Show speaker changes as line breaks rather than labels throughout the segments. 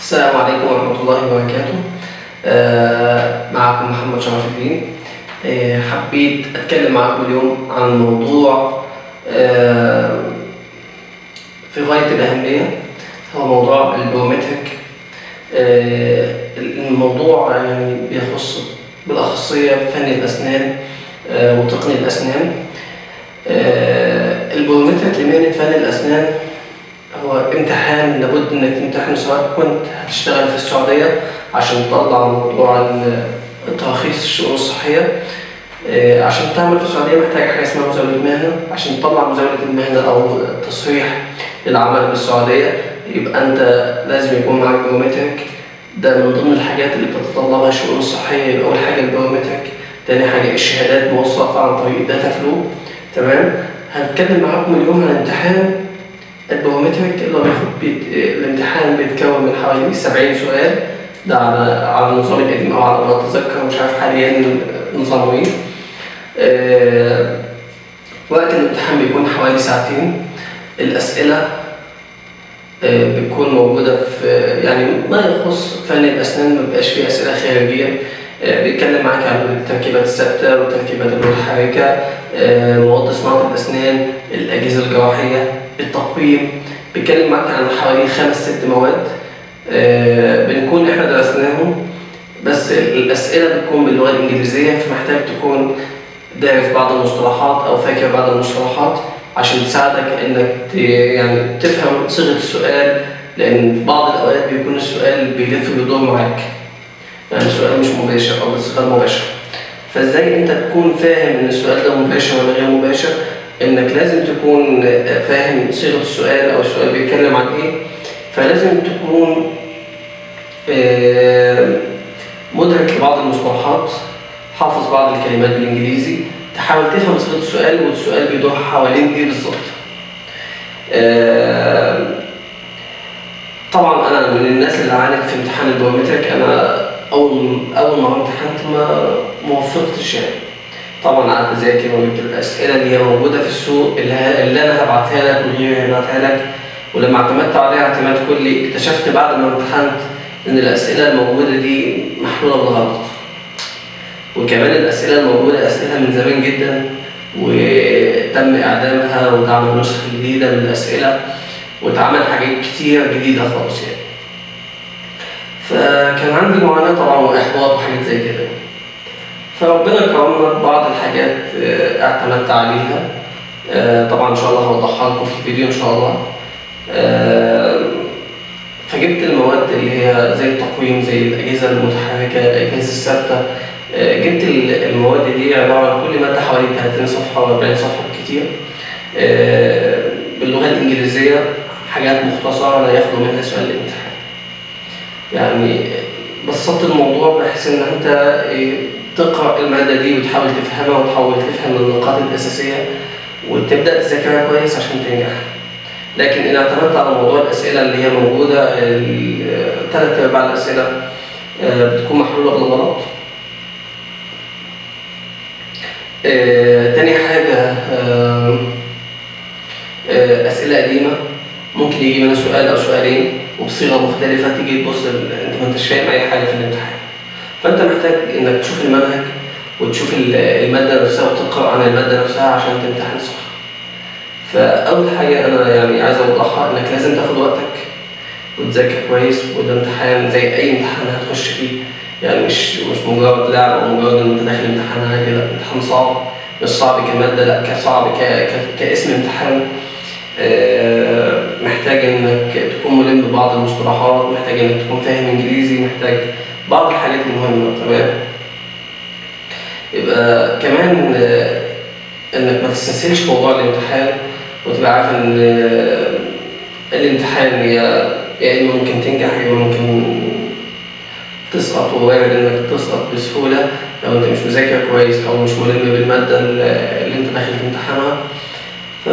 السلام عليكم ورحمة الله وبركاته آه، معكم محمد شرف الدين آه، حبيت أتكلم معكم اليوم عن موضوع آه، في غاية الأهمية هو موضوع البيومتريك آه، الموضوع يعني بيخص بالأخصية فن الأسنان آه، وتقنية الأسنان آه، البيومتريك لمهنة فن الأسنان هو امتحان لابد انك تمتحنه سواء كنت هتشتغل في السعودية عشان تطلع موضوع ال- التراخيص الشؤون الصحية آه، عشان تعمل في السعودية محتاج حاجة اسمها مزاولة مهنة عشان تطلع مزاولة المهنة أو تصريح للعمل بالسعودية يبقى أنت لازم يكون معاك بيومتريك ده من ضمن الحاجات اللي بتتطلبها الشؤون الصحية يبقى أول حاجة البيومتريك تاني حاجة الشهادات موثقة عن طريق داتا فلو تمام هنتكلم معاكم اليوم عن امتحان البيومتريك اللي هو بياخد بيت... الامتحان بيتكون من حوالي 70 سؤال ده على على النظام القديم او على ما اتذكر مش عارف حاليا نظامه ايه آه، وقت الامتحان بيكون حوالي ساعتين الاسئله آه، بتكون موجوده في يعني ما يخص فن الاسنان ما بيبقاش فيه اسئله خارجيه آه، بيتكلم معاك عن التركيبات الثابته والتركيبات المتحركه آه، مواد صناعه الاسنان الاجهزه الجراحيه التقويم بيتكلم معاك عن حوالي خمس ست مواد آه، بنكون احنا درسناهم بس الاسئله بتكون باللغه الانجليزيه فمحتاج تكون دارس بعض المصطلحات او فاكر بعض المصطلحات عشان تساعدك انك ت- يعني تفهم صيغه السؤال لان في بعض الاوقات بيكون السؤال بيلف ويدور معاك يعني السؤال مش مباشر او السؤال مباشر فازاي انت تكون فاهم ان السؤال ده مباشر ولا غير مباشر انك لازم تكون فاهم صيغه السؤال او السؤال بيتكلم عن ايه فلازم تكون آه، مدرك لبعض المصطلحات حافظ بعض الكلمات بالانجليزي تحاول تفهم صيغه السؤال والسؤال بيدور حوالين ايه بالظبط آه، طبعا انا من الناس اللي عانت في امتحان البيومتريك انا اول اول ما امتحنت ما ما وفقتش يعني طبعا قعدت اذاكر وجبت الاسئله اللي هي موجوده في السوق اللي, ه- اللي انا هبعتها لك وغيري هيبعتها لك ولما اعتمدت عليها اعتماد كلي اكتشفت بعد ما امتحنت ان الاسئله الموجوده دي محلوله بالغلط وكمان الاسئله الموجوده اسئله من زمان جدا وتم اعدامها واتعمل نسخه جديده من الاسئله واتعمل حاجات كتير جديده خالص يعني فكان عندي معاناه طبعا واحباط وحاجات زي كده فربنا كرمنا ببعض الحاجات آه، اعتمدت عليها آه، طبعا ان شاء الله هوضحها لكم في الفيديو ان شاء الله آه، فجبت المواد اللي هي زي التقويم زي الاجهزه المتحركه الاجهزه الثابته آه، جبت ال- المواد دي عباره عن كل ماده حوالي 30 صفحه و 40 صفحه كتير آه، باللغه الانجليزيه حاجات مختصره لا يخلو منها سؤال الامتحان يعني بسطت الموضوع بحيث ان انت إيه، تقرا الماده دي وتحاول تفهمها وتحاول تفهم النقاط الاساسيه وتبدا تذاكرها كويس عشان تنجح لكن ان اعتمدت على موضوع الاسئله اللي هي موجوده ثلاث ارباع الاسئله آه، بتكون محلوله بالغلط آه، تاني حاجه آه، آه، اسئله قديمه ممكن يجي منها سؤال او سؤالين وبصيغه مختلفه تيجي تبص ال- انت ما انتش فاهم اي حاجه في الامتحان فانت محتاج انك تشوف المنهج وتشوف ال- الماده نفسها وتقرا عن الماده نفسها عشان تمتحن صح فاول حاجه انا يعني عايز اوضحها انك لازم تاخد وقتك وتذاكر كويس وده امتحان زي اي امتحان هتخش فيه يعني مش مش مجرد لعب او مجرد ان انت داخل امتحان عادي لا امتحان صعب مش صعب كماده لا كصعب ك... ك... كاسم امتحان آه، محتاج انك تكون ملم ببعض المصطلحات محتاج انك تكون فاهم انجليزي محتاج بعض الحاجات المهمه تمام يبقى كمان آه، انك ما تستسهلش موضوع الامتحان وتبقى عارف ان آه، الامتحان يا يا اما ممكن تنجح يا اما ممكن تسقط ووارد انك تسقط بسهوله لو انت مش مذاكر كويس او مش ملم بالماده اللي انت داخل تمتحنها ف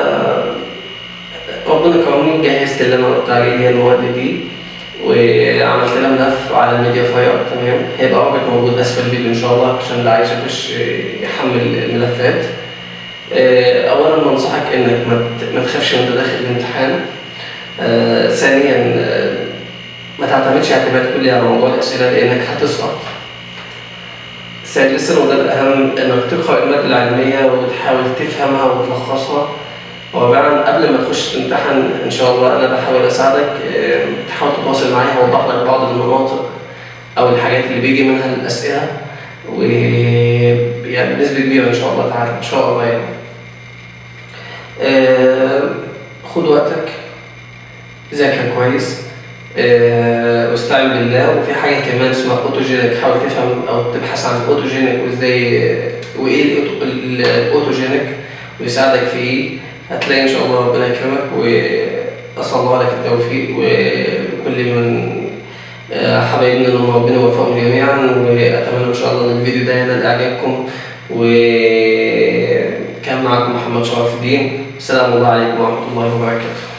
ربنا كرمني جهزت اللي انا قلت عليه اللي هي المواد دي وعملت لها ملف على الميديا فاير تمام هيبقى رابط موجود اسفل الفيديو ان شاء الله عشان اللي عايز يخش يحمل الملفات آه، اولا بنصحك انك ما ت- ما تخافش وانت داخل الامتحان آه، ثانيا آه، ما تعتمدش اعتماد كلي على موضوع الأسئلة لأنك هتسقط ثالثا وده الأهم إنك تقرأ المادة العلمية وتحاول تفهمها وتلخصها ورابعا قبل ما تخش تمتحن إن شاء الله أنا بحاول أساعدك آه، تحاول تتواصل معايا هوضح لك بعض المناطق أو الحاجات اللي بيجي منها الأسئلة و يعني بنسبة كبيرة إن شاء الله تعالى إن شاء الله يعني آه، خد وقتك ذاكر كويس آه، واستعن بالله وفي حاجة كمان اسمها اوتوجينيك حاول تفهم أو تبحث عن الاوتوجينيك وازاي وإيه الأوتو- ال- الاوتوجينيك ويساعدك في إيه هتلاقي إن شاء الله ربنا يكرمك وأسأل الله لك التوفيق وكل من آه، حبايبنا ان ربنا يوفقهم جميعا واتمنى ان شاء الله ان الفيديو ده ينال اعجابكم وكان معكم محمد شرف الدين السلام الله عليكم ورحمه الله وبركاته